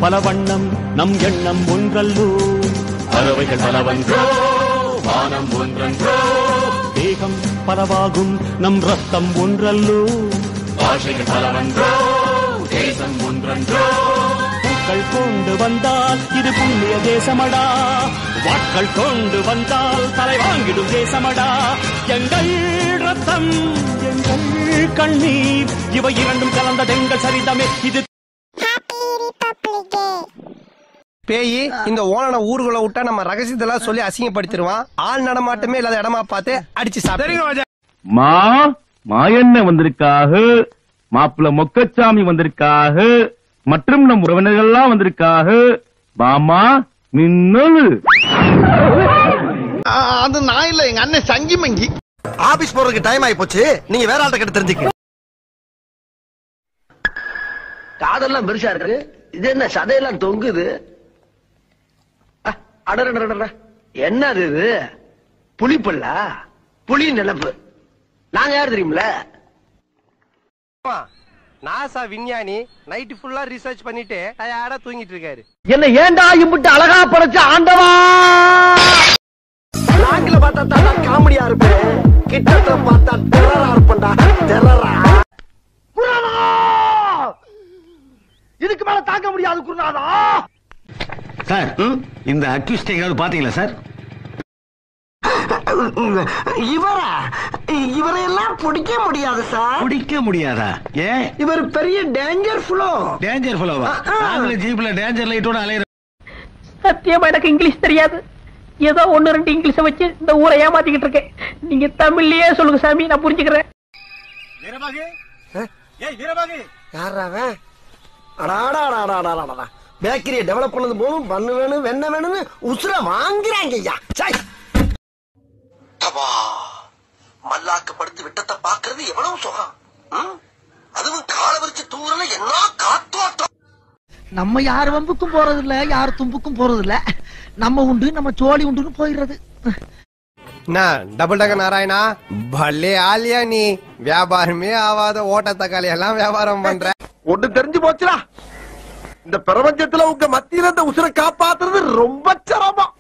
பல வண்ணம் நம் எண்ணம் ஒன்றல்லோ பறவைகள் பலவன்றோ வானம் ஒன்றன்றோ தேகம் பலவாகும் நம் ரத்தம் ஒன்றல்லோ பாஷைகள் பலவன்றோ தேசம் ஒன்றன்றோ பூக்கள் கொண்டு வந்தால் இது புண்ணிய தேசமடா வாட்கள் கொண்டு வந்தால் தலை வாங்கிடும் தேசமடா எங்கள் ரத்தம் எங்கள் கண்ணீர் இவை இரண்டும் கலந்ததெங்கள் சரிதமே இது பேயி இந்த ஓனனை ஊருக்குள்ள விட்டா நம்ம ரகசியத்தெல்லாம் சொல்லி அசிங்கப்படுத்திடுவான் ஆள் நடமாட்டமே இல்லாத இடமா பார்த்து அடிச்சு சாப்பிடுங்க மா மாயண்ண வந்திருக்காக மாப்பிள்ள மொக்கச்சாமி வந்திருக்காக மற்றும் நம் உறவினர்கள்லாம் வந்திருக்காக பாமா மின்னலு அது நான் இல்ல எங்க அண்ணன் சங்கி மங்கி ஆபீஸ் போறதுக்கு டைம் ஆயி போச்சு நீங்க வேற ஆள்கிட்ட கிட்ட தெரிஞ்சுக்க காதெல்லாம் பெருசா இருக்கு இது என்ன சதையெல்லாம் தொங்குது அ, அடடடடட. என்னது இது புலிப்பல்லா புலி நிலப்பு நாங்க யார் தெரியுமில நாசா விஞ்ஞானி நைட் ஃபுல்லா ரிசர்ச் பண்ணிட்டு டயர்டா தூங்கிட்டு இருக்காரு என்ன ஏண்டா இம்புட்டு அழகா படைச்ச ஆண்டவா நாங்கள பார்த்தா தான் காமெடியா இருப்பேன் கிட்டத்துல பார்த்தா டெரரா இருப்பேன்டா டெரரா இதுக்கு மேல தாங்க முடியாது குருநாதா சார் இந்த அக்யூஸ்ட் எங்காவது பாத்தீங்களா சார் இவரா இவரை எல்லாம் பிடிக்க முடியாது சார் பிடிக்க முடியாதா ஏன் இவர் பெரிய டேஞ்சர் ஃபுல்லோ டேஞ்சர் ஃபுல்லோவா நாங்களும் ஜீப்ல டேஞ்சர் லைட்டோட அலையிற சத்தியமா எனக்கு இங்கிலீஷ் தெரியாது ஏதோ ஒண்ணு ரெண்டு இங்கிலீஷ வச்சு இந்த ஊரை ஏமாத்திக்கிட்டு இருக்கேன் நீங்க தமிழ்லயே சொல்லுங்க சாமி நான் புரிஞ்சுக்கிறேன் யாராவன் அடாடாடாடாடாடா பேக்கரியை டெவலப் பண்ணது போதும் பண்ணு வேணும் வெண்ணெய் வேணும்னு உசுர வாங்குறாங்க ஐயா சை தபா மல்லாக்கு படுத்து விட்டத்தை பாக்குறது எவ்வளவு சுகம் ம்? அதுவும் கால விரிச்சு தூரல என்ன காத்தோட்டம் நம்ம யார் வம்புக்கும் போறது இல்ல யார் தும்புக்கும் போறது இல்ல நம்ம உண்டு நம்ம சோழி உண்டுன்னு போயிடுறது என்ன டபுள் டக்க நாராயணா பல்லே ஆலியா நீ வியாபாரமே ஆவாத ஓட்ட தக்காளி எல்லாம் வியாபாரம் பண்ற ஒண்ணு தெரிஞ்சு போச்சுடா இந்த பிரபஞ்சத்துல உங்க மத்தியில இந்த உசுரை காப்பாத்துறது ரொம்ப சிரமம்